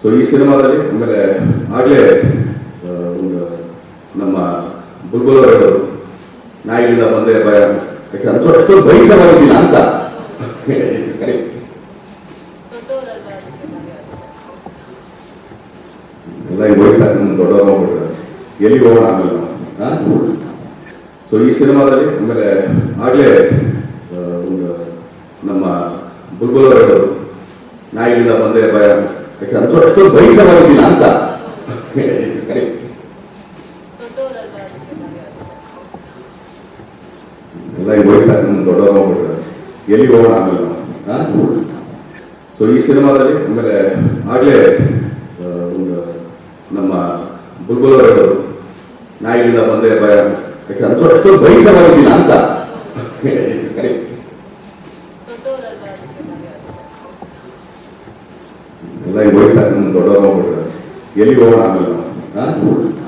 So ಈ ಸಿನಿಮಾದಲ್ಲಿ ಆಮೇಲೆ ಆಗಲೇ ಒಂದು ನಮ್ಮ ಬುಲ್ಬುಲ್ ಅವರು ಹೇಳೋರು ನಾಯಿಗಳಿಂದ ಬಂದೆ ಭಯ ಯಾಕೆ ಅಂತ ಅಷ್ಟೊಂದು ಭಯಂಕರವಾಗಿದ್ದಿಲ್ಲ ಅಂತ ಕರೆಕ್ಟ್ ದೊಡ್ಡವರಲ್ವಾ ಅದಕ್ಕೆ ಮರ್ಯಾದೆ. ಎಲ್ಲ ಈ ವಯಸ್ಸಾಗಿ ನಮ್ಮ ದೊಡ್ಡವ್ರು ಹೋಗ್ಬಿಟ್ರೆ ಎಲ್ಲಿ ಹೋಗೋಣ ಆಮೇಲೆ ನಾವು ಸೊ ಈ ಸಿನಿಮಾದಲ್ಲಿ ಆಮೇಲೆ ಆಗಲೇ ಒಂದು ನಮ್ಮ ಬುಲ್ಬುಲ್ ಅವರು ಹೇಳೋರು ನಾಯಿಗಳಿಂದ ಬಂದೆ ಭಯ ಯಾಕೆ ಅಂತ ಅಷ್ಟೊಂದು ಭಯಂಕರವಾಗಿದ್ದಿಲ್ಲ ಅಂತ ಕರೆಕ್ಟ್ ದೊಡ್ಡವರಲ್ವಾ ಅದಕ್ಕೆ ಮರ್ಯಾದೆ. ಎಲ್ಲ ಈ ವಯಸ್ಸಾಗಿ ನಮ್ಮ ದೊಡ್ಡವ್ರು ಹೋಗ್ಬಿಟ್ರೆ ಎಲ್ಲಿ ಹೋಗೋಣ ಆಮೇಲೆ ನಾವು ಸೊ ಈ ಸಿನಿಮಾದಲ್ಲಿ ಆಮೇಲೆ ಆಗಲೇ ಒಂದು ನಮ್ಮ ಬುಲ್ಬುಲ್ ಅವರು ಹೇಳೋರು ನಾಯಿಗಳಿಂದ ಬಂದೆ ಭಯ ಯಾಕೆ ಅಂತ ಅಷ್ಟೊಂದು ಭಯಂಕರವಾಗಿದ್ದಿಲ್ಲ ಅಂತ ಕರೆಕ್ಟ್ ದೊಡ್ಡವರಲ್ವಾ ಅದಕ್ಕೆ ಮರ್ಯಾದೆ. ಎಲ್ಲ ಈ ವಯಸ್ಸಾಗಿ ನಮ್ಮ ದೊಡ್ಡವ್ರು ಹೋಗ್ಬಿಟ್ರೆ ಎಲ್ಲಿ ಹೋಗೋಣ ಆಮೇಲೆ ನಾವು